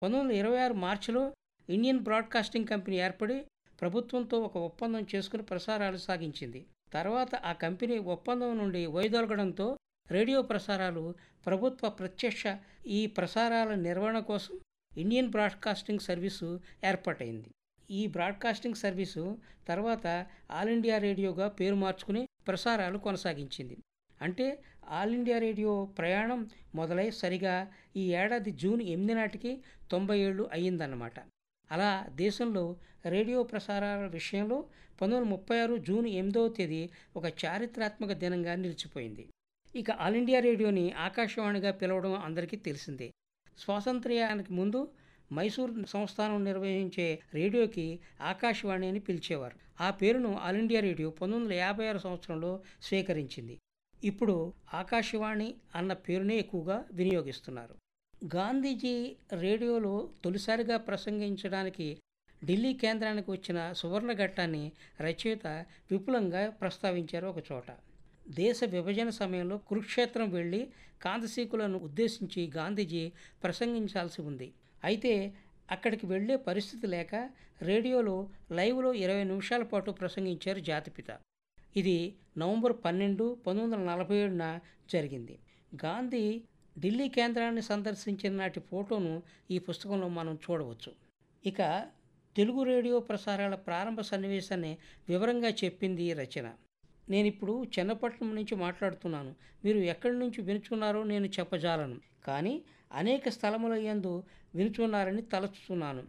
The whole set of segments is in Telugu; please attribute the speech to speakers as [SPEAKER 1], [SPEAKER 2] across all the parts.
[SPEAKER 1] పంతొమ్మిది వందల ఇరవై ఆరు మార్చిలో ఇండియన్ బ్రాడ్కాస్టింగ్ కంపెనీ ఏర్పడి ప్రభుత్వంతో ఒక ఒప్పందం చేసుకుని ప్రసారాలు సాగించింది తర్వాత ఆ కంపెనీ ఒప్పందం నుండి వైదొలగడంతో రేడియో ప్రసారాలు ప్రభుత్వ ప్రత్యక్ష ఈ ప్రసారాల నిర్వహణ కోసం ఇండియన్ బ్రాడ్కాస్టింగ్ సర్వీసు ఏర్పాటైంది ఈ బ్రాడ్కాస్టింగ్ సర్వీసు తర్వాత ఆల్ ఇండియా రేడియోగా పేరు మార్చుకుని ప్రసారాలు కొనసాగించింది అంటే ఆల్ ఇండియా రేడియో ప్రయాణం మొదలై సరిగా ఈ ఏడాది జూన్ ఎనిమిది నాటికి తొంభై ఏళ్ళు అయ్యిందన్నమాట అలా దేశంలో రేడియో ప్రసారాల విషయంలో పంతొమ్మిది వందల ముప్పై ఆరు జూన్ ఎనిమిదవ తేదీ ఒక చారిత్రాత్మక దినంగా నిలిచిపోయింది ఇక ఆల్ ఇండియా రేడియోని ఆకాశవాణిగా పిలవడం అందరికీ తెలిసిందే స్వాతంత్ర్యానికి ముందు మైసూర్ సంస్థానం నిర్వహించే రేడియోకి ఆకాశవాణి అని పిలిచేవారు ఆ పేరును ఆల్ ఇండియా రేడియో పంతొమ్మిది వందల యాభై ఆరు సంవత్సరంలో స్వీకరించింది ఇప్పుడు ఆకాశవాణి అన్న పేరునే ఎక్కువగా వినియోగిస్తున్నారు గాంధీజీ రేడియోలో తొలిసారిగా ప్రసంగించడానికి ఢిల్లీ కేంద్రానికి వచ్చిన సువర్ణ ఘట్టాన్ని రచయిత విపులంగా ప్రస్తావించారు ఒక చోట దేశ విభజన సమయంలో కురుక్షేత్రం వెళ్ళి కాంతసీకులను ఉద్దేశించి గాంధీజీ ప్రసంగించాల్సి ఉంది అయితే అక్కడికి వెళ్ళే పరిస్థితి లేక రేడియోలో లైవ్లో ఇరవై నిమిషాల పాటు ప్రసంగించారు జాతిపిత ఇది నవంబర్ పన్నెండు పంతొమ్మిది వందల నలభై ఏడున జరిగింది గాంధీ ఢిల్లీ కేంద్రాన్ని సందర్శించిన నాటి ఫోటోను ఈ పుస్తకంలో మనం చూడవచ్చు ఇక తెలుగు రేడియో ప్రసారాల ప్రారంభ సన్నివేశాన్ని వివరంగా చెప్పింది ఈ రచన నేను ఇప్పుడు చెన్నపట్నం నుంచి మాట్లాడుతున్నాను మీరు ఎక్కడి నుంచి వినుచున్నారో నేను చెప్పజాలను కానీ అనేక స్థలముల యందు వినుచున్నారని తలచుతున్నాను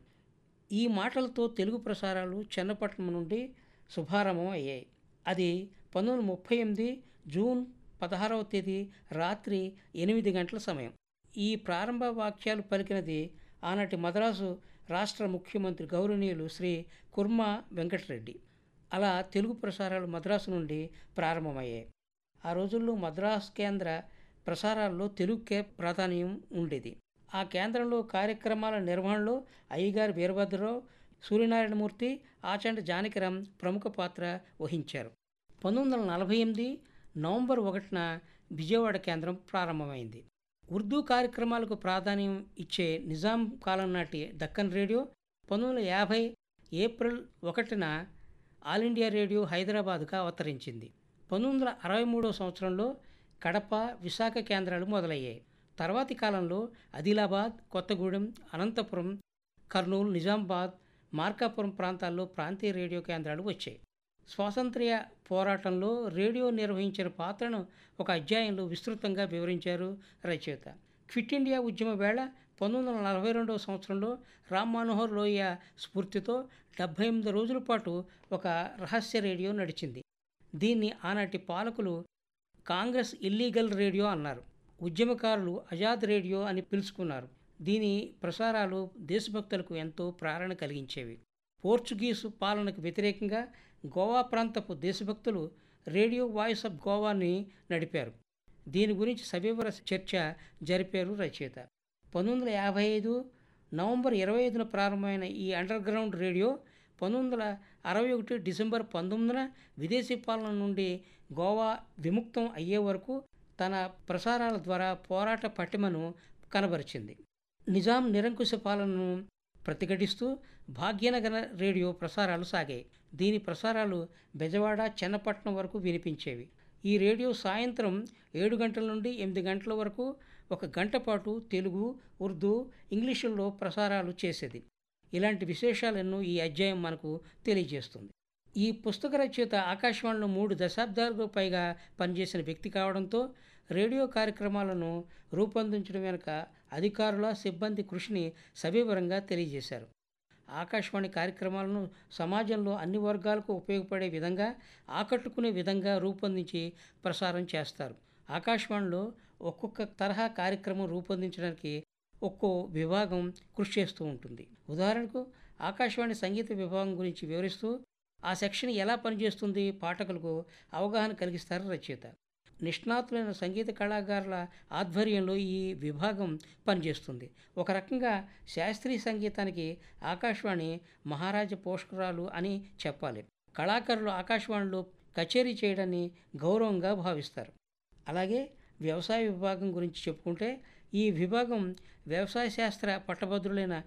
[SPEAKER 1] ఈ మాటలతో తెలుగు ప్రసారాలు చెన్నపట్నం నుండి శుభారంభం అయ్యాయి అది పంతొమ్మిది వందల ముప్పై ఎనిమిది జూన్ పదహారవ తేదీ రాత్రి ఎనిమిది గంటల సమయం ఈ ప్రారంభ వాక్యాలు పలికినది ఆనాటి మద్రాసు రాష్ట్ర ముఖ్యమంత్రి గౌరవనీయులు శ్రీ కుర్మా వెంకటరెడ్డి అలా తెలుగు ప్రసారాలు మద్రాసు నుండి ప్రారంభమయ్యాయి ఆ రోజుల్లో మద్రాస్ కేంద్ర ప్రసారాల్లో తెలుగుకే ప్రాధాన్యం ఉండేది ఆ కేంద్రంలో కార్యక్రమాల నిర్వహణలో అయ్యగారి వీరభద్రరావు సూర్యనారాయణమూర్తి ఆచండ జానకిరాం ప్రముఖ పాత్ర వహించారు పంతొమ్మిది వందల నలభై ఎనిమిది నవంబర్ ఒకటిన విజయవాడ కేంద్రం ప్రారంభమైంది ఉర్దూ కార్యక్రమాలకు ప్రాధాన్యం ఇచ్చే నిజాం కాలం నాటి దక్కన్ రేడియో పంతొమ్మిది వందల యాభై ఏప్రిల్ ఒకటిన ఆల్ ఇండియా రేడియో హైదరాబాద్గా అవతరించింది పంతొమ్మిది వందల అరవై మూడవ సంవత్సరంలో కడప విశాఖ కేంద్రాలు మొదలయ్యాయి తర్వాతి కాలంలో ఆదిలాబాద్ కొత్తగూడెం అనంతపురం కర్నూలు నిజామాబాద్ మార్కాపురం ప్రాంతాల్లో ప్రాంతీయ రేడియో కేంద్రాలు వచ్చాయి స్వాతంత్ర్య పోరాటంలో రేడియో నిర్వహించిన పాత్రను ఒక అధ్యాయంలో విస్తృతంగా వివరించారు రచయిత క్విట్ ఇండియా ఉద్యమ వేళ పంతొమ్మిది వందల నలభై రెండవ సంవత్సరంలో రామ్ మనోహర్ లోయ స్ఫూర్తితో డెబ్భై ఎనిమిది రోజుల పాటు ఒక రహస్య రేడియో నడిచింది దీన్ని ఆనాటి పాలకులు కాంగ్రెస్ ఇల్లీగల్ రేడియో అన్నారు ఉద్యమకారులు ఆజాద్ రేడియో అని పిలుచుకున్నారు దీని ప్రసారాలు దేశభక్తులకు ఎంతో ప్రేరణ కలిగించేవి పోర్చుగీసు పాలనకు వ్యతిరేకంగా గోవా ప్రాంతపు దేశభక్తులు రేడియో వాయిస్ ఆఫ్ గోవాని నడిపారు దీని గురించి సవివర చర్చ జరిపారు రచయిత పంతొమ్మిది వందల యాభై ఐదు నవంబర్ ఇరవై ఐదున ప్రారంభమైన ఈ అండర్ గ్రౌండ్ రేడియో పంతొమ్మిది వందల అరవై ఒకటి డిసెంబర్ పంతొమ్మిదిన విదేశీ పాలన నుండి గోవా విముక్తం అయ్యే వరకు తన ప్రసారాల ద్వారా పోరాట పటిమను కనబరిచింది నిజాం నిరంకుశ పాలనను ప్రతిఘటిస్తూ భాగ్యనగర రేడియో ప్రసారాలు సాగాయి దీని ప్రసారాలు బెజవాడ చెన్నపట్నం వరకు వినిపించేవి ఈ రేడియో సాయంత్రం ఏడు గంటల నుండి ఎనిమిది గంటల వరకు ఒక గంట పాటు తెలుగు ఉర్దూ ఇంగ్లీషుల్లో ప్రసారాలు చేసేది ఇలాంటి విశేషాలను ఈ అధ్యాయం మనకు తెలియజేస్తుంది ఈ పుస్తక రచయిత ఆకాశవాణిలో మూడు దశాబ్దాలకు పైగా పనిచేసిన వ్యక్తి కావడంతో రేడియో కార్యక్రమాలను రూపొందించడం వెనుక అధికారుల సిబ్బంది కృషిని సవివరంగా తెలియజేశారు ఆకాశవాణి కార్యక్రమాలను సమాజంలో అన్ని వర్గాలకు ఉపయోగపడే విధంగా ఆకట్టుకునే విధంగా రూపొందించి ప్రసారం చేస్తారు ఆకాశవాణిలో ఒక్కొక్క తరహా కార్యక్రమం రూపొందించడానికి ఒక్కో విభాగం కృషి చేస్తూ ఉంటుంది ఉదాహరణకు ఆకాశవాణి సంగీత విభాగం గురించి వివరిస్తూ ఆ సెక్షన్ ఎలా పనిచేస్తుంది పాఠకులకు అవగాహన కలిగిస్తారు రచయిత నిష్ణాతులైన సంగీత కళాకారుల ఆధ్వర్యంలో ఈ విభాగం పనిచేస్తుంది ఒక రకంగా శాస్త్రీయ సంగీతానికి ఆకాశవాణి మహారాజ పోషకురాలు అని చెప్పాలి కళాకారులు ఆకాశవాణిలో కచేరీ చేయడాన్ని గౌరవంగా భావిస్తారు అలాగే వ్యవసాయ విభాగం గురించి చెప్పుకుంటే ఈ విభాగం వ్యవసాయ శాస్త్ర పట్టభద్రులైన